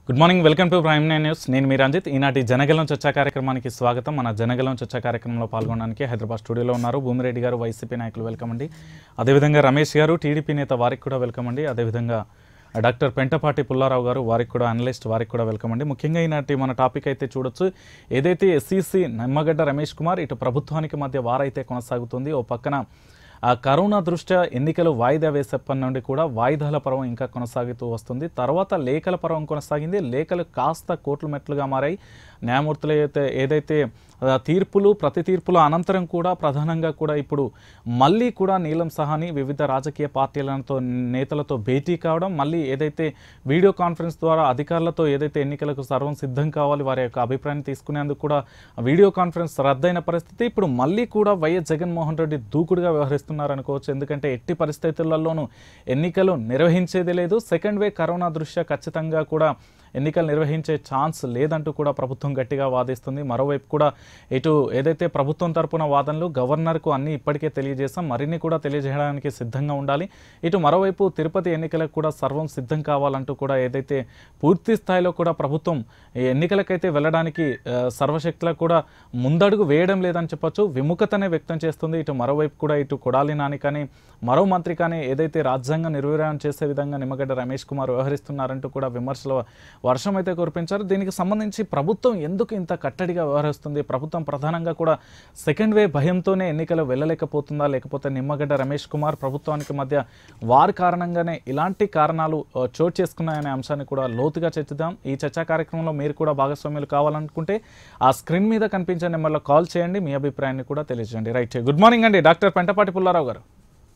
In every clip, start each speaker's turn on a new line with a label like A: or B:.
A: good morning welcome to Prime Nine News నేను మీ రంజిత్ ఈనాటి జనగలం చర్చా కార్యక్రమానికి స్వాగతం మన జనగలం చర్చా కార్యక్రమంలో పాల్గొనడానికి హైదరాబాద్ స్టూడియోలో ఉన్నారు భూమిరెడ్డి గారు వైసీపీ నాయకులు వెల్కమ్ అండి అదేవిధంగా రమేష్ గారు టీడీపీ నేత వారికి కూడా వెల్కమ్ అండి అదేవిధంగా డాక్టర్ పెంటపాటి పుల్లారావు గారు వారికి కూడా అనలిస్ట్ వారికి కూడా వెల్కమ్ అండి ముఖ్యంగా ఈనాటి మన టాపిక్ అయితే చూడొచ్చు ఏదైతే ఎస్సీసీ నిమ్మగడ్డ రమేష్ కుమార్ ఇటు ప్రభుత్వానికి మధ్య వారైతే కొనసాగుతుంది ఓ పక్కన ఆ కరోనా దృష్ట్యా ఎన్నికలు వాయిదా వేసేప్పటి నుండి కూడా వాయిదాల పర్వం ఇంకా కొనసాగుతూ వస్తుంది తర్వాత లేఖల పర్వం కొనసాగింది లేఖలు కాస్త కోట్ల మెట్లుగా మారాయి న్యాయమూర్తులు అయితే ఏదైతే ఆ, తీర్పులు ప్రతి తీర్పుల అనంతరం కూడా ప్రధానంగా కూడా ఇప్పుడు మళ్ళీ కూడా నీలం సహాని వివిధ రాజకీయ పార్టీలతో నేతలతో భేటీ కావడం మళ్ళీ ఏదైతే వీడియో కాన్ఫరెన్స్ ద్వారా అధికారులతో ఏదైతే ఎన్నికలకు సర్వం సిద్ధం కావాలి వారి యొక్క అభిప్రాయం తీసుకునేందుకు కూడా వీడియో కాన్ఫరెన్స్ రద్దయిన పరిస్థితి ఇప్పుడు మళ్ళీ కూడా వైఎస్ జగన్మోహన్ రెడ్డి దూకుడుగా వ్యవహరిస్తున్నారు అనుకోవచ్చు ఎందుకంటే ఎట్టి పరిస్థితులలోనూ ఎన్నికలు నిర్వహించేది లేదు సెకండ్ వే కరోనా దృష్ట్యా ఖచ్చితంగా కూడా ఎన్నికలు నిర్వహించే ఛాన్స్ లేదంటూ కూడా ప్రభుత్వం గట్టిగా వాదిస్తుంది మరోవైపు కూడా ఇటు ఏదైతే ప్రభుత్వం తరపున వాదనలు గవర్నర్కు అన్ని ఇప్పటికే తెలియజేశాం మరిన్ని కూడా తెలియజేయడానికి సిద్ధంగా ఉండాలి ఇటు మరోవైపు తిరుపతి ఎన్నికలకు కూడా సర్వం సిద్ధం కావాలంటూ కూడా ఏదైతే పూర్తి స్థాయిలో కూడా ప్రభుత్వం ఈ ఎన్నికలకైతే వెళ్ళడానికి ఆ, సర్వశక్తులకు కూడా ముందడుగు వేయడం లేదని చెప్పొచ్చు విముఖతనే వ్యక్తం చేస్తుంది ఇటు మరోవైపు కూడా ఇటు కొడాలి నాని కానీ మరో మంత్రి కానీ ఏదైతే రాజ్యాంగం నిర్వీర్యం చేసే విధంగా నిమ్మగడ్డ రమేష్ కుమార్ వ్యవహరిస్తున్నారంటూ కూడా విమర్శల వర్షం అయితే కురిపించారు దీనికి సంబంధించి ప్రభుత్వం ఎందుకు ఇంత కట్టడిగా వ్యవహరిస్తుంది ప్రభుత్వం ప్రధానంగా కూడా సెకండ్ వే భయంతోనే ఎన్నికలు వెళ్ళలేకపోతుందా లేకపోతే నిమ్మగడ్డ రమేష్ కుమార్ ప్రభుత్వానికి మధ్య వారి కారణంగానే ఇలాంటి కారణాలు ఆ, చోటు చేసుకున్నాయనే అంశాన్ని కూడా లోతుగా చర్చిద్దాం ఈ చర్చా కార్యక్రమంలో మీరు కూడా భాగస్వామ్యులు కావాలనుకుంటే ఆ స్క్రీన్ మీద కనిపించే నెంబర్లో కాల్ చేయండి మీ అభిప్రాయాన్ని కూడా తెలియజేయండి రైట్ గుడ్ మార్నింగ్ అండి డాక్టర్ పెంటపాటి పుల్లారావు గారు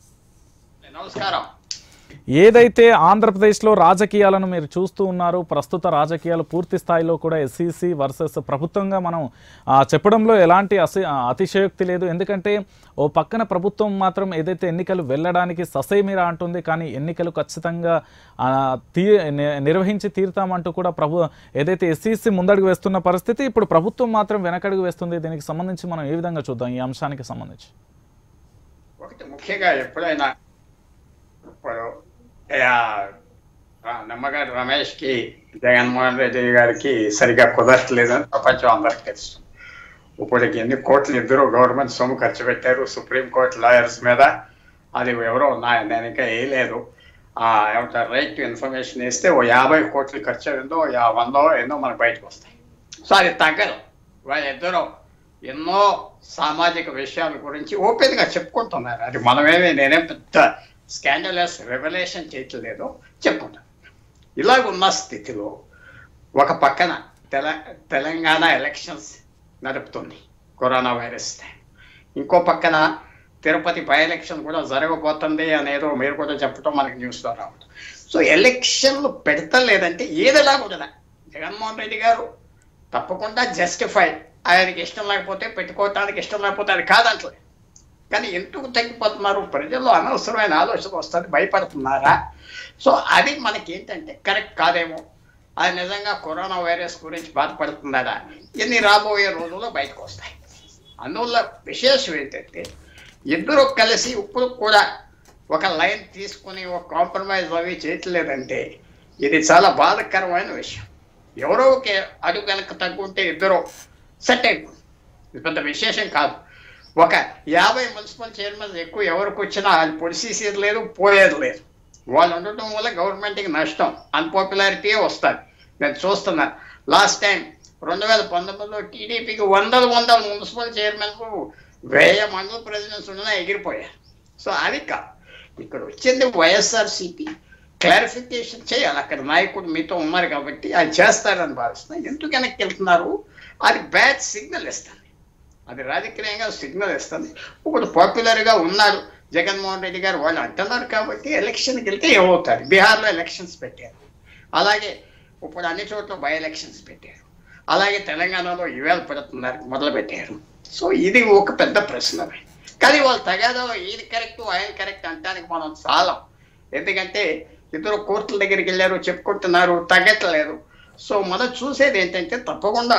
B: నమస్కారం
A: ఏదైతే ఆంధ్రప్రదేశ్లో రాజకీయాలను మీరు చూస్తూ ఉన్నారు ప్రస్తుత రాజకీయాలు పూర్తి స్థాయిలో కూడా ఎస్సీసీ వర్సెస్ ప్రభుత్వంగా మనం ఆ, చెప్పడంలో ఎలాంటి అసి ఆ, అతిశయోక్తి లేదు ఎందుకంటే ఓ పక్కన ప్రభుత్వం మాత్రం ఏదైతే ఎన్నికలు వెళ్ళడానికి ససైమిరా అంటుంది కానీ ఎన్నికలు ఖచ్చితంగా ఆ, తీ ని- నిర్వహించి తీరుతామంటూ కూడా ప్రభు ఏదైతే ఎస్సీసీ ముందడుగు వేస్తున్న పరిస్థితి ఇప్పుడు ప్రభుత్వం మాత్రం వెనకడుగు వేస్తుంది దీనికి సంబంధించి మనం ఏ విధంగా చూద్దాం ఈ అంశానికి సంబంధించి
B: ఒకటి ముఖ్యంగా ఎప్పుడైనా ఇప్పుడు ఆ, ఆ, నిమ్మగారి రమేష్కి జగన్మోహన్ రెడ్డి గారికి సరిగా కుదరట్లేదని ప్రపంచం అందరికి తెలుసు ఇప్పటికి ఎన్ని కోట్లు ఇద్దరు గవర్నమెంట్ సొమ్ము ఖర్చు పెట్టారు సుప్రీంకోర్టు లాయర్స్ మీద అది ఎవరో నా నేను ఇంకా వేయలేదు ఆ, ఏమంటారు రైట్ టు ఇన్ఫర్మేషన్ వేస్తే ఓ యాభై కోట్లు ఖర్చు అయిందో యా వందో ఎన్నో మనకు బయటకు వస్తాయి సో అది తగ్గదు వాళ్ళిద్దరూ ఎన్నో సామాజిక విషయాల గురించి ఓపెన్గా చెప్పుకుంటున్నారు అది మనమేమి నేనేం పెద్ద స్కాండలస్ రెవల్యూషన్ చేయట్లేదు చెప్పుకుంటాను ఇలాగ ఉన్న స్థితిలో ఒక పక్కన తెల తెలంగాణ ఎలక్షన్స్ నడుపుతుంది కరోనా వైరస్ ఇంకో పక్కన తిరుపతి బై ఎలక్షన్ కూడా జరగబోతుంది అనేదో మీరు కూడా చెప్పడం మనకి న్యూస్లో రావడం సో ఎలక్షన్లు పెడతలేదంటే ఏదిలా కూడా జగన్మోహన్ రెడ్డి గారు తప్పకుండా జస్టిఫైడ్ ఆయనకి ఇష్టం లేకపోతే పెట్టుకోవటానికి ఇష్టం లేకపోతే అది కాదంటలే కానీ ఎందుకు తగ్గిపోతున్నారు ప్రజల్లో అనవసరమైన ఆలోచన వస్తుంది భయపడుతున్నారా సో అది మనకి ఏంటంటే కరెక్ట్ కాదేమో అది నిజంగా కరోనా వైరస్ గురించి బాధపడుతున్నారా ఇన్ని రాబోయే రోజుల్లో బయటకు వస్తాయి అందువల్ల విశేషం ఏంటంటే ఇద్దరు కలిసి ఇప్పుడు కూడా ఒక లైన్ తీసుకుని ఒక కాంప్రమైజ్ అవి చేయట్లేదంటే ఇది చాలా బాధకరమైన విషయం ఎవరో ఒక అడుగు వెనక తగ్గుంటే ఇద్దరు సెట్ అయిపోతుంది ఇది పెద్ద విశేషం కాదు ఒక యాభై మున్సిపల్ చైర్మన్ ఎక్కువ ఎవరికి వచ్చినా అది పొడిసేసేది లేదు పోయేది లేదు వాళ్ళు ఉండటం వల్ల గవర్నమెంట్కి నష్టం అన్పాపులారిటీ వస్తుంది నేను చూస్తున్నాను లాస్ట్ టైం రెండు వేల పంతొమ్మిదిలో టీడీపీకి వందల వందల మున్సిపల్ చైర్మన్కు వేయ మండల ప్రెసిడెంట్స్ ఉన్నా ఎగిరిపోయారు సో అది కాదు ఇక్కడ వచ్చింది వైఎస్ఆర్సీపీ క్లారిఫికేషన్ చేయాలి అక్కడ నాయకుడు మీతో ఉన్నారు కాబట్టి అది చేస్తారని భావిస్తున్నాను ఎందుకు వెనక్కి వెళ్తున్నారు అది బ్యాడ్ సిగ్నల్ ఇస్తుంది అది రాజకీయంగా సిగ్నల్ ఇస్తుంది ఇప్పుడు పాపులర్గా ఉన్నారు జగన్మోహన్ రెడ్డి గారు వాళ్ళు అంటున్నారు కాబట్టి ఎలక్షన్కి వెళ్తే ఏమవుతారు బీహార్లో ఎలక్షన్స్ పెట్టారు అలాగే ఇప్పుడు అన్ని చోట్ల బై ఎలక్షన్స్ పెట్టారు అలాగే తెలంగాణలో ఈవేళ పెడుతున్నారు మొదలు పెట్టారు సో ఇది ఒక పెద్ద ప్రశ్న కానీ వాళ్ళు తగాదాలో ఈయన కరెక్ట్ ఆయన కరెక్ట్ అంటానికి మనం చాలా ఎందుకంటే ఇద్దరు కోర్టుల దగ్గరికి వెళ్ళారు చెప్పుకుంటున్నారు తగ్గట్లేదు సో మనం చూసేది ఏంటంటే తప్పకుండా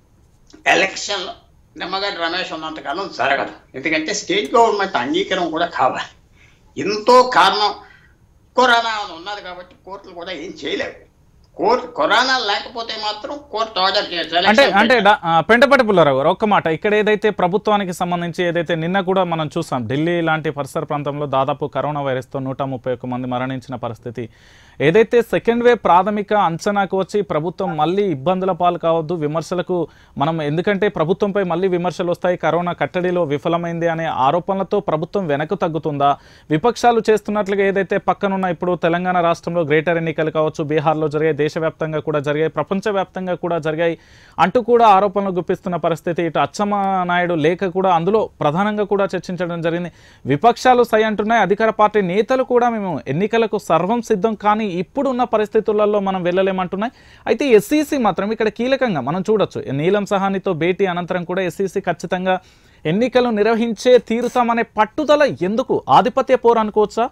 B: ఎలక్షన్లో నిమ్మగడ్డ రమేష్ ఉన్నంతకాలం జరగదు ఎందుకంటే స్టేట్ గవర్నమెంట్ అంగీకారం కూడా కావాలి ఎంతో కారణం కరోనా అని ఉన్నది కాబట్టి కోర్టులు కూడా ఏం చేయలేవు కోర్టు కరోనా లేకపోతే మాత్రం కోర్టు ఆర్డర్ చేయొచ్చు
A: అంటే
B: ఎలక్షన్
A: అంటే డా- ఆ, పెంటపట్టి పుల్లారావు గారు ఒక్క మాట ఇక్కడ ఏదైతే ప్రభుత్వానికి సంబంధించి ఏదైతే నిన్న కూడా మనం చూసాం ఢిల్లీ లాంటి పరిసర ప్రాంతంలో దాదాపు కరోనా వైరస్తో నూట ముప్పై ఒక్క మంది మరణించిన పరిస్థితి ఏదైతే సెకండ్ వేవ్ ప్రాథమిక అంచనాకు వచ్చి ప్రభుత్వం మళ్ళీ ఇబ్బందుల పాలు కావద్దు విమర్శలకు మనం ఎందుకంటే ప్రభుత్వంపై మళ్ళీ విమర్శలు వస్తాయి కరోనా కట్టడిలో విఫలమైంది అనే ఆరోపణలతో ప్రభుత్వం వెనక్కు తగ్గుతుందా విపక్షాలు చేస్తున్నట్లుగా ఏదైతే పక్కనున్న ఇప్పుడు తెలంగాణ రాష్ట్రంలో గ్రేటర్ ఎన్నికలు కావచ్చు బీహార్లో జరిగాయి దేశవ్యాప్తంగా కూడా జరిగాయి ప్రపంచవ్యాప్తంగా కూడా జరిగాయి అంటూ కూడా ఆరోపణలు గుప్పిస్తున్న పరిస్థితి ఇటు అచ్చమ్మ నాయుడు లేఖ కూడా అందులో ప్రధానంగా కూడా చర్చించడం జరిగింది విపక్షాలు సై అంటున్నాయి అధికార పార్టీ నేతలు కూడా మేము ఎన్నికలకు సర్వం సిద్ధం కానీ ఇప్పుడున్న పరిస్థితులలో మనం వెళ్ళలేమంటున్నాయి అయితే ఎస్సీసీ మాత్రం ఇక్కడ కీలకంగా మనం చూడొచ్చు నీలం సహానితో భేటీ అనంతరం కూడా ఎస్సీసీ ఖచ్చితంగా ఎన్నికలు నిర్వహించే తీరుతామనే పట్టుదల ఎందుకు ఆధిపత్య పోరు అనుకోవచ్చా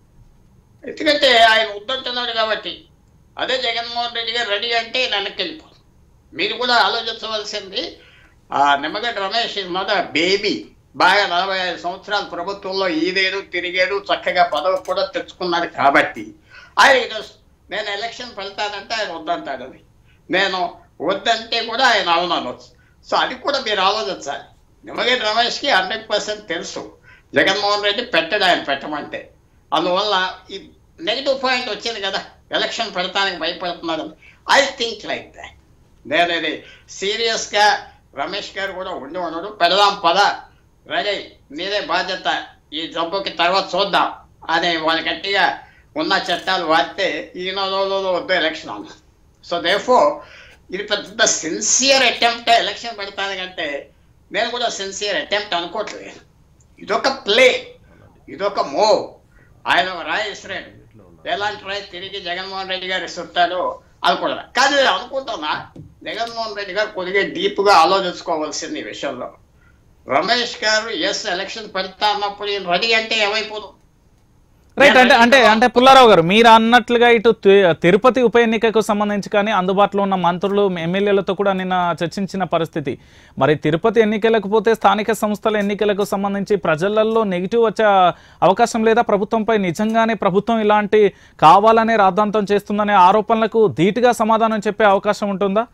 B: ఎందుకంటే ఆయన వద్దంటున్నాడు కాబట్టి అదే జగన్మోహన్ రెడ్డి గారు రెడీ అంటే వెనక్కి వెళ్ళిపోదు మీరు కూడా ఆలోచించవలసింది ఆ నిమ్మగడ్డ రమేష్ మొద బేబీ బాగా నలభై ఐదు సంవత్సరాల ప్రభుత్వంలో ఈదేడు తిరిగాడు చక్కగా పదవి కూడా తెచ్చుకున్నాడు కాబట్టి ఆయన ఈరోజు నేను ఎలక్షన్ వెళ్తానంటే ఆయన వద్దంటాడు అది నేను వద్దంటే కూడా ఆయన అవును అనొచ్చు సో అది కూడా మీరు ఆలోచించాలి నిమ్మగడ్డ రమేష్కి హండ్రెడ్ పర్సెంట్ తెలుసు జగన్మోహన్ రెడ్డి పెట్టాడు ఆయన పెట్టమంటే అందువల్ల ఈ నెగిటివ్ పాయింట్ వచ్చింది కదా ఎలక్షన్ పెడతానికి భయపడుతున్నారు ఐ థింక్ లైక్ దాట్ నేను ఇది సీరియస్గా రమేష్ గారు కూడా ఉండి ఉన్నాడు పెడదాం పద రెడీ నీదే బాధ్యత ఈ జబ్బుకి తర్వాత చూద్దాం అని వాళ్ళు గట్టిగా ఉన్న చట్టాలు వాడితే ఈ నెలలో వద్దు ఎలక్షన్ అన్నారు సో దేఫో ఇది పెద్ద సిన్సియర్ అటెంప్ట్ ఎలక్షన్ పెడతానికంటే నేను కూడా సిన్సియర్ అటెంప్ట్ అనుకోవట్లేదు ఇదొక ప్లే ఇదొక మూవ్ ఆయన ఒక రాయి ఇస్తున్నాడు ఎలాంటి రాయి తిరిగి జగన్మోహన్ రెడ్డి గారు ఇస్తుంటాడో అనుకుంటున్నా కానీ నేను అనుకుంటున్నా జగన్మోహన్ రెడ్డి గారు కొద్దిగా డీప్గా ఆలోచించుకోవాల్సింది ఈ విషయంలో రమేష్ గారు ఎస్ ఎలక్షన్ పెడతా అన్నప్పుడు ఈయన రెడీ అంటే ఏమైపోదు
A: రైట్ అంటే అంటే అంటే పుల్లారావు గారు మీరు అన్నట్లుగా ఇటు తి- తిరుపతి ఉప ఎన్నికకు సంబంధించి కానీ అందుబాటులో ఉన్న మంత్రులు ఎమ్మెల్యేలతో కూడా నిన్న చర్చించిన పరిస్థితి మరి తిరుపతి ఎన్నికలకు పోతే స్థానిక సంస్థల ఎన్నికలకు సంబంధించి ప్రజలలో నెగిటివ్ వచ్చే అవకాశం లేదా ప్రభుత్వంపై నిజంగానే ప్రభుత్వం ఇలాంటి కావాలనే రాద్ధాంతం చేస్తుందనే ఆరోపణలకు ధీటుగా సమాధానం చెప్పే అవకాశం ఉంటుందా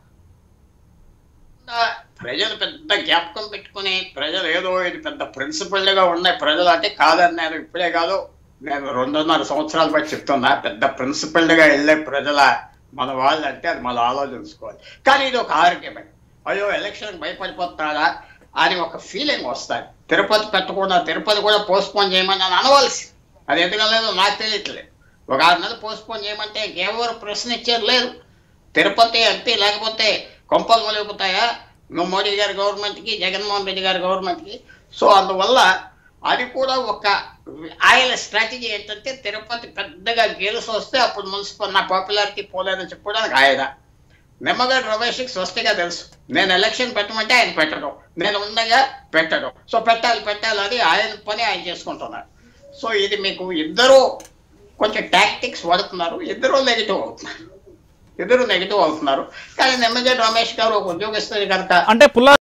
B: ప్రజలు పెద్ద జ్ఞాపకం పెట్టుకుని ప్రజలు ఏదో ఇది పెద్ద ప్రిన్సిపల్గా ఉన్నాయి ప్రజలు అంటే కాదన్నారు ఇప్పుడే కాదు నేను రెండున్నర సంవత్సరాల బట్టి చెప్తున్నా పెద్ద ప్రిన్సిపల్గా వెళ్ళే ప్రజల మన వాళ్ళు అంటే అది మనం ఆలోచించుకోవాలి కానీ ఇది ఒక ఆరోగ్యమే అయ్యో ఎలక్షన్ భయపడిపోతున్నాడా అని ఒక ఫీలింగ్ వస్తుంది తిరుపతి పెట్టకుండా తిరుపతి కూడా పోస్ట్పోన్ చేయమని అని అనవలసి అది ఎందుకలేదో నాకు తెలియట్లేదు ఒక ఆరు నెలలు పోస్ట్పోన్ చేయమంటే ఎవరు ప్రశ్న ఇచ్చారు లేదు తిరుపతి ఎంపీ లేకపోతే కొంపలు మొలిగిపోతాయా మోడీ గారి గవర్నమెంట్కి జగన్మోహన్ రెడ్డి గారి గవర్నమెంట్కి సో అందువల్ల అది కూడా ఒక ఆయన స్ట్రాటజీ ఏంటంటే తిరుపతి పెద్దగా గెలిచి వస్తే అప్పుడు మున్సిపల్ నా పాపులారిటీ పోలేదని చెప్పడానికి ఆయన నిమ్మగడ్డ రమేష్కి స్వస్తిగా తెలుసు నేను ఎలక్షన్ పెట్టమంటే ఆయన పెట్టడం నేను ఉండగా పెట్టడం సో పెట్టాలి పెట్టాలి అది ఆయన పని ఆయన చేసుకుంటున్నాడు సో ఇది మీకు ఇద్దరు కొంచెం టాక్టిక్స్ వాడుతున్నారు ఇద్దరు నెగిటివ్ అవుతున్నారు ఇద్దరు నెగిటివ్ అవుతున్నారు కానీ నిమ్మగడ్డ రమేష్ గారు ఒక ఉద్యోగస్తులు కనుక
A: అంటే పుల్లా